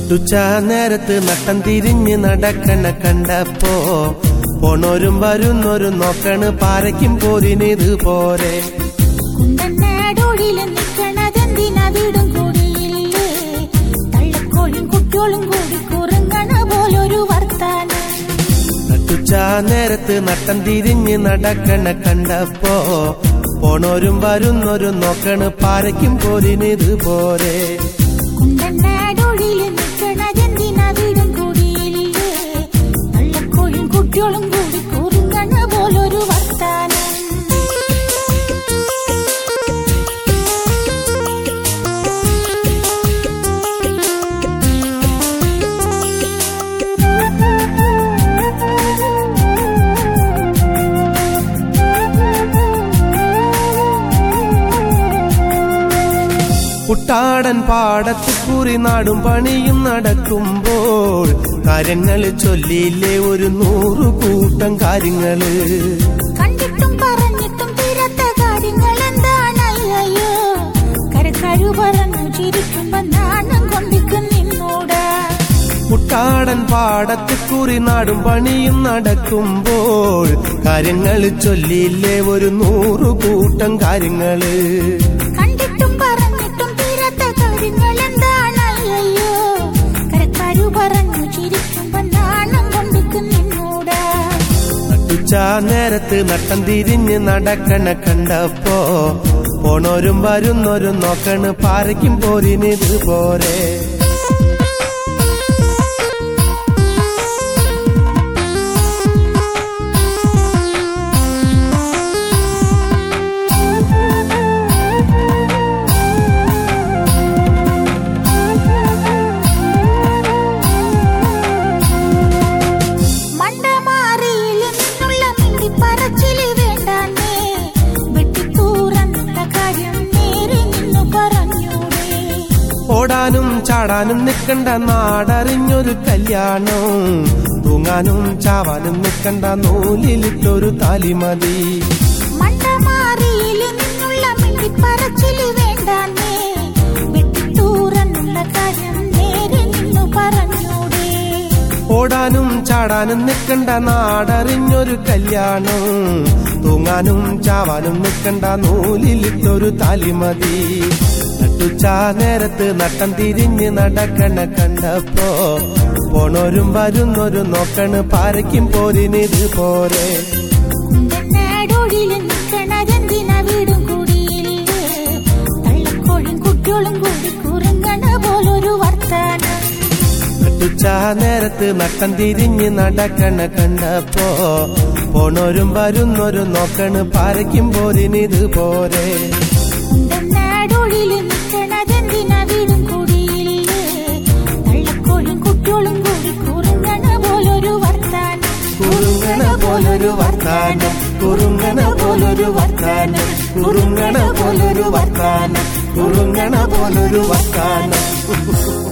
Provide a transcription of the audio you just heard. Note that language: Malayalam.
നട്ടുച്ച നേരത്ത് നട്ടം തിരിഞ്ഞ് നടക്കണ കണ്ടപ്പോ പോണോരും വരുന്നോരും നോക്കണ് പാരയ്ക്കും പോരിനിത് പോരെ കുണ്ടനാടൊഴില് നിക്കണതെന്തിനാ വീടും കൂടിയില്ലേ തള്ളക്കോഴും കുട്ടിയോളും കൂടി കുറുങ്ങണ പോലൊരു വർത്താനം നട്ടുച്ച നേരത്ത് നട്ടം തിരിഞ്ഞ് നടക്കണ കണ്ടപ്പോ പോണോരും വരുന്നോരും നോക്കണ് പാരയ്ക്കും പോരിനിത് പോരെ കുണ്ടനാടൊഴില് നിക്കണതെന്തിനാ വീടും കൂടിയില്ലേ തള്ളക്കോഴും കുട്ടിയോളും കൂടി കുറുങ്ങണ പോലൊരു വർത്താനം കുട്ടാടൻ പാടത്ത് കുറി നാടും പണിയും നടക്കുമ്പോൾ കാര്യങ്ങൾ ചൊല്ലിയില്ലേ ഒരു നൂറു കൂട്ടം കാര്യങ്ങള് കണ്ടിട്ടും പറഞ്ഞിട്ടും തീരാത്ത കാര്യങ്ങൾ എന്താണ് അയ്യോ കരക്കാരു പറഞ്ഞു ചിരിക്കുമ്പോ നാണം കൊണ്ടിക്കും നിന്നോട് കുട്ടാടൻ പാടത്ത് കുറി നാടും പണിയും നടക്കുമ്പോൾ കാര്യങ്ങൾ ചൊല്ലിയില്ലേ ഒരു നൂറു കൂട്ടം കാര്യങ്ങള് കണ്ടിട്ടും പറഞ്ഞിട്ടും തീരാത്ത കാര്യങ്ങൾ എന്താണ് അയ്യോ കരക്കാരു പറഞ്ഞു ചിരിക്കുമ്പോ നാണം കൊണ്ടിക്കും നിന്നോട് നട്ടുച്ച നേരത്ത് നട്ടം തിരിഞ്ഞ് നടക്കണ കണ്ടപ്പോ പോണോരും വരുന്നോരും നോക്കണ് പാരയ്ക്കും പോരിനിത് പോരെ മണ്ടമാറിയിൽ നിന്നുള്ള മിണ്ടി പറച്ചില് വേണ്ടാന്നേ വെട്ടിത്തൂറന്നുള്ള കാര്യം നേരെ നിന്നു പറഞ്ഞൂടേ ഓടാനും ചാടാനും നിക്കണ്ട നാടറിഞ്ഞൊരു കല്യാണം തൂങ്ങാനും ചാവാനും നിക്കണ്ട നൂലിലിട്ടൊരു താലിമതി മണ്ടമാറിയിൽ നിന്നുള്ള മിണ്ടി പറച്ചില് വേണ്ടാന്നേ വെട്ടിത്തൂറന്നുള്ള കാര്യം നേരെ നിന്നു പറഞ്ഞൂടേ ഓടാനും ചാടാനും നിക്കണ്ട നാടറിഞ്ഞൊരു കല്യാണം തൂങ്ങാനും ചാവാനും നിക്കണ്ട നൂലിലിട്ടൊരു താലിമതി നട്ടുച്ച നേരത്ത് നട്ടം തിരിഞ്ഞ് നടക്കണ കണ്ടപ്പോ പോണോരും വരുന്നോരും നോക്കണ് പാരയ്ക്കും പോരിനിത് പോരെ കുണ്ടനാടൊഴില് നിക്കണതെന്തിനാ വീടും കൂടിയില്ലേ തള്ളക്കോഴും കുട്ടിയോളും കൂടി കുറുങ്ങണ പോലൊരു വർത്താനം നട്ടുച്ച നേരത്ത് നട്ടം തിരിഞ്ഞ് നടക്കണ കണ്ടപ്പോ പോണോരും വരുന്നോരും നോക്കണ് പാരയ്ക്കും പോരിനിത് പോരെ കുണ്ടനാടൊഴില് നിക്കണതെന്തിനാ വീടും കൂടിയില്ലേ തള്ളക്കോഴും കുട്ടിയോളും കൂടി കുറുങ്ങണ പോലൊരു വർത്താനം കുറുങ്ങണ പോലൊരു വർത്താനം കുറുങ്ങണ പോലൊരു വർത്താനം കുറുങ്ങണ പോലൊരു വർത്താനം കുറുങ്ങണ പോലൊരു വർത്താനം